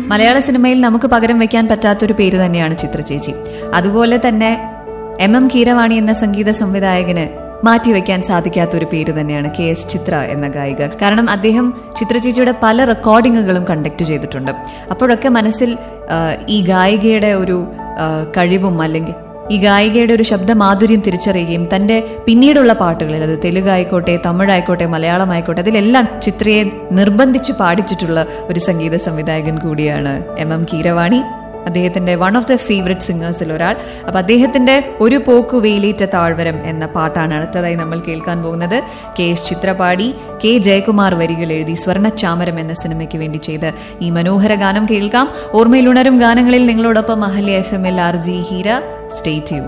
മലയാള സിനിമയിൽ നമുക്ക് പകരം വെക്കാൻ പറ്റാത്തൊരു പേര് തന്നെയാണ് ചിത്ര ചേച്ചി അതുപോലെ തന്നെ എം എം കീരവാണി എന്ന സംഗീത സംവിധായകന് മാറ്റിവെക്കാൻ സാധിക്കാത്ത ഒരു പേര് തന്നെയാണ് കെ എസ് ചിത്ര എന്ന ഗായിക കാരണം അദ്ദേഹം ചിത്ര ചേച്ചിയുടെ പല റെക്കോർഡിങ്ങുകളും കണ്ടക്ട് ചെയ്തിട്ടുണ്ട് അപ്പോഴൊക്കെ മനസ്സിൽ ആ, ഈ ഗായികയുടെ ഒരു ആ, കഴിവും അല്ലെങ്കിൽ ഈ ഗായികയുടെ ഒരു ശബ്ദമാധുര്യം തിരിച്ചറിയുകയും തന്റെ പിന്നീടുള്ള പാട്ടുകളിൽ അത് തെലുഗായിക്കോട്ടെ തമിഴായിക്കോട്ടെ മലയാളമായിക്കോട്ടെ അതിലെല്ലാം ചിത്രയെ നിർബന്ധിച്ച് പാടിച്ചിട്ടുള്ള ഒരു സംഗീത സംവിധായകൻ കൂടിയാണ് എം എം കീരവാണി അദ്ദേഹത്തിന്റെ വൺ ഓഫ് ദ ഫേവററ്റ് സിംഗേഴ്സിൽ ഒരാൾ അപ്പൊ അദ്ദേഹത്തിന്റെ ഒരു പോക്കു വെയിലേറ്റ താഴ്വരം എന്ന പാട്ടാണ് അടുത്തതായി നമ്മൾ കേൾക്കാൻ പോകുന്നത് കെ എസ് ചിത്രപാടി കെ ജയകുമാർ വരികൾ എഴുതി സ്വർണ്ണ ചാമരം എന്ന സിനിമയ്ക്ക് വേണ്ടി ചെയ്ത് ഈ മനോഹര ഗാനം കേൾക്കാം ഓർമ്മയിലുണരും ഗാനങ്ങളിൽ നിങ്ങളോടൊപ്പം Ahalya F M L R G Heera stay tune